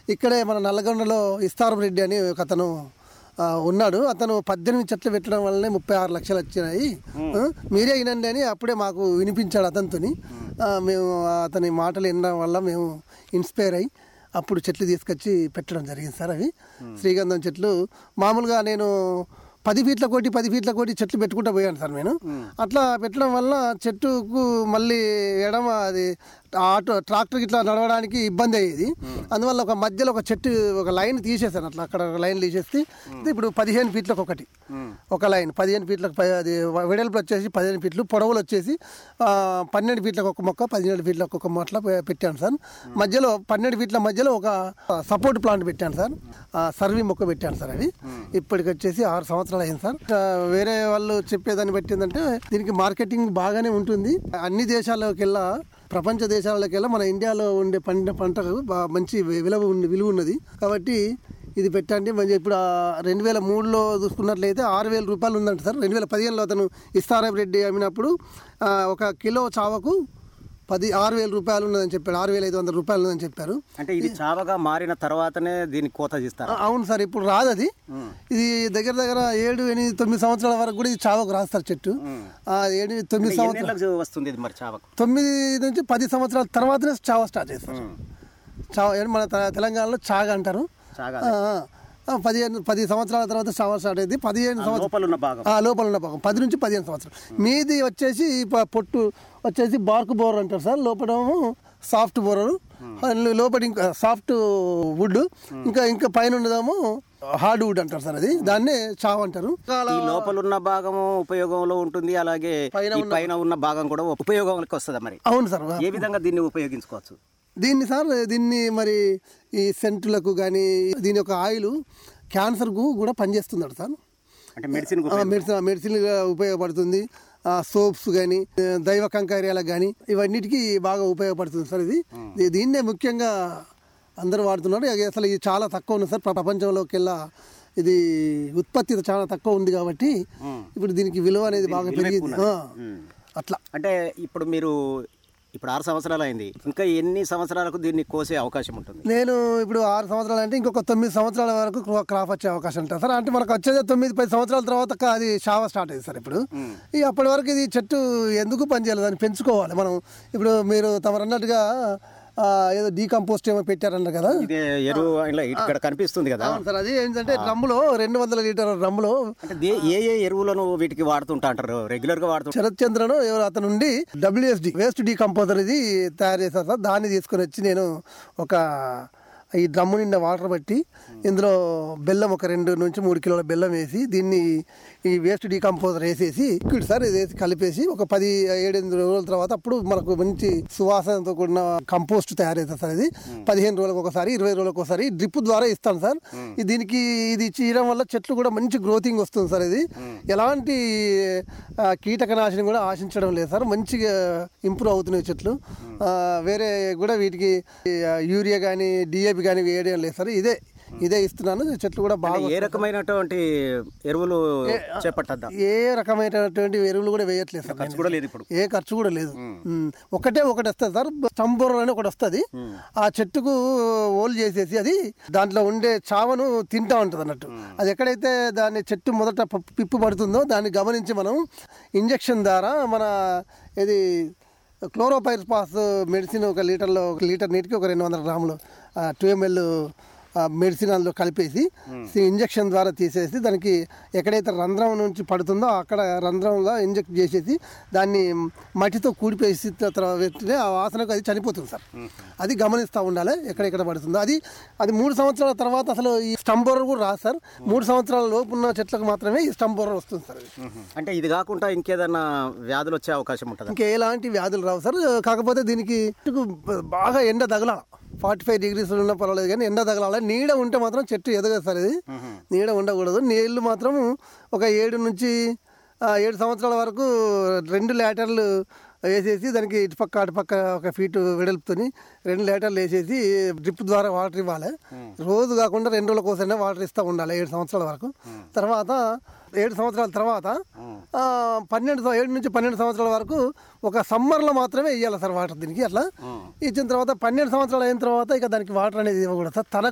ఇక్కడే మన నల్లగొండలో ఇస్తారం రెడ్డి అని ఒక అతను ఆ, ఉన్నాడు అతను పద్దెనిమిది చెట్లు పెట్టడం వల్లనే ముప్పై ఆరు లక్షలు వచ్చినాయి ఆ, మీరే వినండి అని అప్పుడే మాకు వినిపించాడు అతనితోని ఆ, మేము అతని మాటలు వినడం వల్ల మేము ఇన్స్పైర్ అయ్యి అప్పుడు చెట్లు తీసుకొచ్చి పెట్టడం జరిగింది సార్ అవి శ్రీగంధం చెట్లు మామూలుగా నేను పది ఫీట్ల కోటి పది ఫీట్ల కోటి చెట్లు పెట్టుకుంటూ పోయాను సార్ నేను అట్లా పెట్టడం వల్ల చెట్టుకు మళ్ళీ ఎడమ అది ఆటో ట్రాక్టర్ ఇట్లా నడవడానికి ఇబ్బంది అయ్యేది అందువల్ల ఒక మధ్యలో ఒక చెట్టు ఒక లైన్ తీసేసాను అట్లా అక్కడ ఒక లైన్ తీసేస్తే ఇది ఇప్పుడు పదిహేను ఫీట్లకు ఒకటి ఒక లైన్ పదిహేను ఫీట్లకు పై- అది వెడల్పు వచ్చేసి పదిహేను ఫీట్లు పొడవులు వచ్చేసి ఆ, పన్నెండు ఫీట్లకు ఒక మొక్క పదిహేడు ఫీట్లకు ఒక మొక్క పెట్టాను సార్ మధ్యలో పన్నెండు ఫీట్ల మధ్యలో ఒక సపోర్ట్ ప్లాంట్ పెట్టాను సార్ ఆ, సర్వీ మొక్క పెట్టాను సార్ అది ఇప్పటికి వచ్చేసి ఆరు సంవత్సరాలు అయింది సార్ ఆ, వేరే వాళ్ళు చెప్పేదాన్ని బట్టి ఏంటంటే దీనికి మార్కెటింగ్ బాగానే ఉంటుంది అన్ని దేశాలకెల్లా ప్రపంచ దేశాలకెల్లా మన ఇండియాలో ఉండే పండిన పంటకు బా- మంచి విలువ ఉంది విలువ ఉన్నది కాబట్టి ఇది పెట్టండి మంచి ఇప్పుడు రెండు వేల మూడులో చూసుకున్నట్లయితే ఆరు వేల రూపాయలు ఉందంట సార్ రెండు వేల పదిహేనులో అతను ఇస్తారాం రెడ్డి అమ్మినప్పుడు ఆ, ఒక కిలో చావకు పది ఆరు వేల రూపాయలు ఉన్నదని చెప్పాడు ఆరు వేల ఐదు వందల రూపాయలు ఉన్నదని చెప్పారు అంటే ఇది చావగా మారిన తర్వాతనే దీన్ని కోత తీస్తారు ఆ, అవును సార్ ఇప్పుడు రాదు అది ఇది దగ్గర దగ్గర ఏడు ఎనిమిది తొమ్మిది సంవత్సరాల వరకు కూడా ఇది చావకు రాస్తారు చెట్టు ఆ, ఏడు తొమ్మిది సంవత్సరాలు ఎన్నేళ్ళకి వస్తుంది ఇది మరి చావకు తొమ్మిది నుంచి పది సంవత్సరాల తర్వాతనే చావ స్టార్ట్ చేస్తారు చావ ఏంటి మన తె- తెలంగాణలో చాగ అంటారు చాగా ఆ, ఆ. ఆ, పదిహేను పది సంవత్సరాల తర్వాత చావ స్టార్ట్ అయింది పదిహేను సంవత్సరాలు లోపల ఉన్న భాగం ఆ, లోపల ఉన్న భాగం పది నుంచి పదిహేను సంవత్సరాలు మీది వచ్చేసి ప- పొట్టు వచ్చేసి బార్క్ బోర్ అంటారు సార్ లోపడేమో సాఫ్ట్ బోరరు లోపల ఇంకా సాఫ్ట్ వుడ్ ఇంకా ఇంకా పైన ఉన్నదేమో హార్డ్ వుడ్ అంటారు సార్ అది దాన్నే చావ్ అంటారు ఈ లోపల ఉన్న భాగము ఉపయోగంలో ఉంటుంది అలాగే పైన ఈ పైన ఉన్న భాగం కూడా ఉపయోగంలోకి వస్తుంది మరి అవును సార్ ఏ విధంగా దీన్ని ఉపయోగించుకోవచ్చు దీన్ని సార్ దీన్ని మరి ఈ సెంటులకు కానీ దీని యొక్క ఆయిల్ క్యాన్సర్కు కూడా పనిచేస్తుందట సార్ అంటే మెడిసిన్ ఆ, మెడిసిన్ మెడిసిన్గా ఉపయోగపడుతుంది సోప్స్ కానీ దైవ కంకార్యాలకు కానీ ఇవన్నిటికీ బాగా ఉపయోగపడుతుంది సార్ ఇది దీ- దీన్నే ముఖ్యంగా అందరూ వాడుతున్నారు ఇక అసలు ఇది చాలా తక్కువ ఉంది సార్ ప్రపంచంలోకెల్లా ఇది ఉత్పత్తి చాలా తక్కువ ఉంది కాబట్టి ఇప్పుడు దీనికి విలువ అనేది బాగా పెరిగింది ఆ, అట్లా అంటే ఇప్పుడు మీరు ఇప్పుడు ఆరు సంవత్సరాలు అయింది ఇంకా ఎన్ని సంవత్సరాలకు దీన్ని కోసే అవకాశం ఉంటుంది నేను ఇప్పుడు ఆరు సంవత్సరాలు అంటే ఇంకొక తొమ్మిది సంవత్సరాల వరకు క్రా- క్రాప్ వచ్చే అవకాశం ఉంటుంది సార్ అంటే మనకు వచ్చేది తొమ్మిది పది సంవత్సరాల తర్వాత క- అది షావ స్టార్ట్ అయింది సార్ ఇప్పుడు ఈ అప్పటి వరకు ఇది చెట్టు ఎందుకు పనిచేయాలి దాన్ని పెంచుకోవాలి మనం ఇప్పుడు మీరు తమరు అన్నట్టుగా ఆ, ఏదో డీకంపోస్ట్ ఏమో పెట్టారన్నారు కదా ఇది ఎరువు ఇలా ఇక్కడ కనిపిస్తుంది కదా అవును సార్ అది ఏంటంటే డ్రమ్ములో రెండు వందల లీటర్ డ్రమ్ములో అంటే దే- ఏ ఏ ఎరువులను వీటికి వాడుతుంటా అంటారు రెగ్యులర్ గా వాడుతుంటారు శరత్ చంద్రను ఎవరు అతను ఉండి డబ్ల్యూఎస్డి వేస్ట్ డీకంపోజర్ ఇది తయారు చేశారు సార్ దాన్ని తీసుకొని వచ్చి నేను ఒక ఈ డ్రమ్ము నిండా వాటర్ పట్టి ఇందులో బెల్లం ఒక రెండు నుంచి మూడు కిలోల బెల్లం వేసి దీన్ని ఈ వేస్ట్ డీకంపోజర్ వేసేసి లిక్విడ్ సార్ ఇది వేసి కలిపేసి ఒక పది ఏడెనిమిది రోజుల తర్వాత అప్పుడు మనకు మంచి సువాసనతో కూడిన కంపోస్ట్ తయారవుతుంది సార్ ఇది పదిహేను రోజులకు ఒకసారి ఇరవై రోజులకు ఒకసారి డ్రిప్ ద్వారా ఇస్తాను సార్ ఇది దీనికి ఇది చేయడం వల్ల చెట్లు కూడా మంచి గ్రోతింగ్ వస్తుంది సార్ ఇది ఎలాంటి ఆ, కీటకనాశనం కూడా ఆశించడం లేదు సార్ మంచిగా ఇంప్రూవ్ అవుతున్నాయి చెట్లు ఆ, వేరే కూడా వీటికి ఆ, యూరియా కానీ డిఏపి కానీ వేయడం లేదు సార్ ఇదే ఇదే ఇస్తున్నాను చెట్లు కూడా బాగా ఏ రకమైనటువంటి ఎరువులు చేపట్టద్దా ఏ రకమైనటువంటి ఎరువులు కూడా వేయట్లేదు సార్ ఖర్చు కూడా లేదు ఇప్పుడు ఏ ఖర్చు కూడా లేదు ఉమ్. ఒకటే ఒకటి వస్తుంది సార్ స్టంబోర్ అని ఒకటి వస్తుంది ఆ చెట్టుకు ఓల్ చేసేసి అది దాంట్లో ఉండే చావను తింటా ఉంటుంది అన్నట్టు అది ఎక్కడైతే దాన్ని చెట్టు మొదట ప- పిప్పు పడుతుందో దాన్ని గమనించి మనం ఇంజెక్షన్ ద్వారా మన ఇది క్లోరోపైర్ పాస్ మెడిసిన్ ఒక లీటర్లో ఒక లీటర్ నీటికి ఒక రెండు వందల గ్రాములు టూ ఎంఎల్ మెడిసిన్ అందులో కలిపేసి ఇంజెక్షన్ ద్వారా తీసేసి దానికి ఎక్కడైతే రంధ్రం నుంచి పడుతుందో అక్కడ రంధ్రంలో ఇంజెక్ట్ చేసేసి దాన్ని మట్టితో కూడిపేసి తర్వాత వెంటనే ఆ వాసనకు అది చనిపోతుంది సార్ అది గమనిస్తూ ఉండాలి ఎక్కడెక్కడ పడుతుందో అది అది మూడు సంవత్సరాల తర్వాత అసలు ఈ స్టంబోరర్ కూడా రాదు సార్ మూడు సంవత్సరాల లోపు ఉన్న చెట్లకు మాత్రమే ఈ స్టంబోరర్ వస్తుంది సార్ అది అంటే ఇది కాకుండా ఇంకేదన్నా వ్యాధులు వచ్చే అవకాశం ఉంటుంది ఇంకా ఎలాంటి వ్యాధులు రావు సార్ కాకపోతే దీనికి చెట్టుకు బాగా ఎండ తగలాల ఫార్టీ ఫైవ్ డిగ్రీస్ ఉన్నా పర్వాలేదు కానీ ఎండ తగలాలి నీడ ఉంటే మాత్రం చెట్టు ఎదగదు సార్ ఇది నీడ ఉండకూడదు నీళ్లు మాత్రం ఒక ఏడు నుంచి ఆ, ఏడు సంవత్సరాల వరకు రెండు లీటర్లు వేసేసి దానికి ఇటుపక్క అటుపక్క ఒక ఫీట్ వెడల్పుతోని రెండు లీటర్లు వేసేసి డ్రిప్ ద్వారా వాటర్ ఇవ్వాలి రోజు కాకుండా రెండు రోజుల కోసమే వాటర్ ఇస్తూ ఉండాలి ఏడు సంవత్సరాల వరకు తర్వాత ఏడు సంవత్సరాల తర్వాత ఆ, పన్నెండు సం- ఏడు నుంచి పన్నెండు సంవత్సరాల వరకు ఒక సమ్మర్లో మాత్రమే ఇవ్వాలి సార్ వాటర్ దీనికి అట్లా ఇచ్చిన తర్వాత పన్నెండు సంవత్సరాలు అయిన తర్వాత ఇక దానికి వాటర్ అనేది ఇవ్వకూడదు సార్ తనకు